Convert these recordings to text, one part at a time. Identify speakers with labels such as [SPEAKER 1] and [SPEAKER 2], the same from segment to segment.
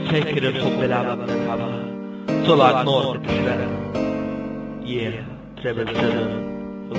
[SPEAKER 1] فاكر الحب لعبة بنلعبها طلعت نار بتحرقنا yeah ترابل سيفن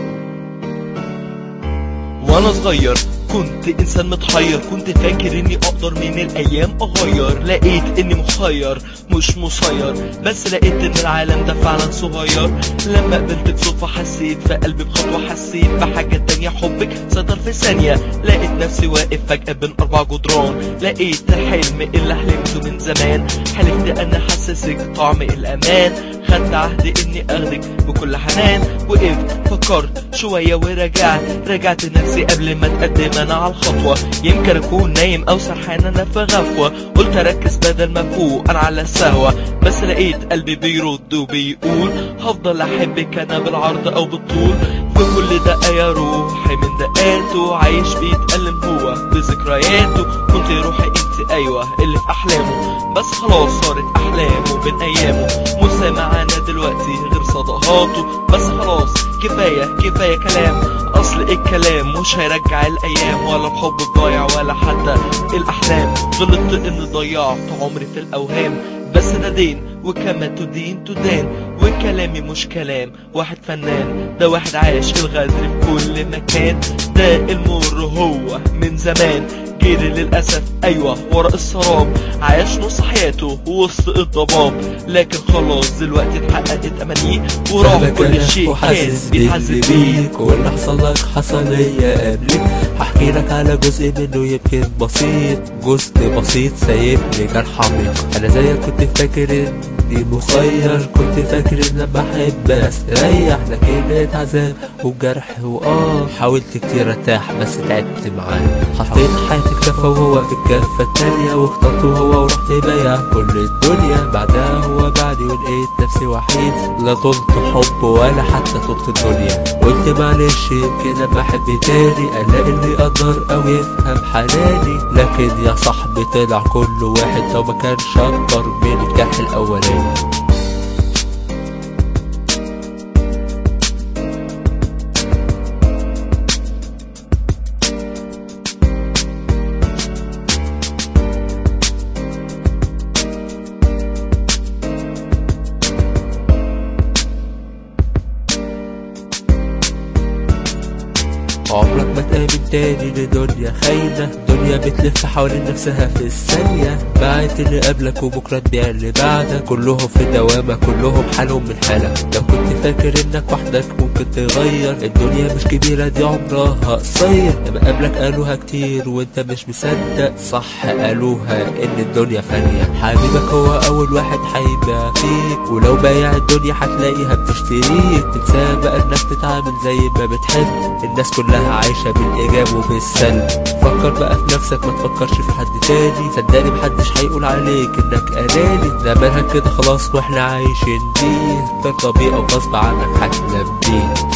[SPEAKER 1] وانا صغير كنت انسان متحير كنت فاكر اني اقدر من الايام اغير لقيت اني مخير مش مسير بس لقيت ان العالم ده فعلا صغير لما قبلت بصدفة حسيت في قلبي بخطوة حسيت بحاجة تانية حبك سيطر في ثانية لقيت نفسي واقف فجأة بين اربع جدران لقيت الحلم اللي حلمته من زمان حلمت ان احسسك طعم الامان خدت عهد اني اخدك بكل حنان وقفت فكرت شوية ورجعت رجعت نفسي قبل ما اتقدم انا على الخطوة يمكن اكون نايم او سرحان انا في غفوة قلت اركز بدل ما فوق انا على السهوة بس لقيت قلبي بيرد وبيقول هفضل احبك انا بالعرض او بالطول في كل دقة يا روحي من دقاته عايش بيتألم هو بذكرياته كنت روحي انت ايوه اللي في احلامه بس خلاص صارت احلامه بين ايامه مش سامع انا دلوقتي غير صداقاته بس خلاص كفاية كفاية كلام اصل الكلام مش هيرجع الايام ولا الحب الضايع ولا حتى الاحلام غلطت اني ضيعت عمري في الاوهام بس ده دين وكما تدين تدان وكلامي مش كلام واحد فنان ده واحد عايش الغدر في كل مكان ده المر هو من زمان جري للأسف أيوة ورا السراب عايش نص حياته وسط الضباب لكن خلاص دلوقتي اتحققت أمانيه وراح كل شيء كان
[SPEAKER 2] وحاسس
[SPEAKER 1] بيتعذب
[SPEAKER 2] باللي
[SPEAKER 1] بيه
[SPEAKER 2] بيك واللي حصل لك حصل ليا قبلك هحكي لك على جزء منه يمكن بسيط جزء بسيط سايبني جرح عميق انا زيك كنت فاكر اني مخير كنت فاكر ان لما احب استريح لكن لقيت عذاب وجرح واه حاولت كتير ارتاح بس تعبت معاه حطيت حياتي في كفه وهو في الكفه التانية واخترته هو ورحت بايع كل الدنيا بعدها هو بعدي ولقيت نفسي وحيد لا طلت حب ولا حتى طلت الدنيا قلت معلش يمكن اما احب تاني الاقي اللي يقدر او يفهم حناني لكن يا صاحبي طلع كل واحد لو ما كانش اكبر من الجرح الاولاني عمرك ما تقابل تاني لدنيا خاينة دنيا بتلف حوالين نفسها في الثانية بعت اللي قبلك وبكرة تبيع اللي بعدك كلهم في دوامة كلهم حالهم من حالك لو كنت فاكر انك وحدك ممكن تغير الدنيا مش كبيرة دي عمرها قصير لما قبلك قالوها كتير وانت مش مصدق صح قالوها ان الدنيا فانية حبيبك هو اول واحد هيبيع فيك ولو بايع الدنيا هتلاقيها بتشتريك تنسى بقى انك تتعامل زي ما بتحب الناس كلها عايشة بالايجاب وبالسلب فكر بقى في نفسك ما تفكرش في حد تاني صدقني محدش هيقول عليك انك اناني ده منهج كده خلاص واحنا عايشين بيه ترضى بيه او غصب عنك هتنام بيه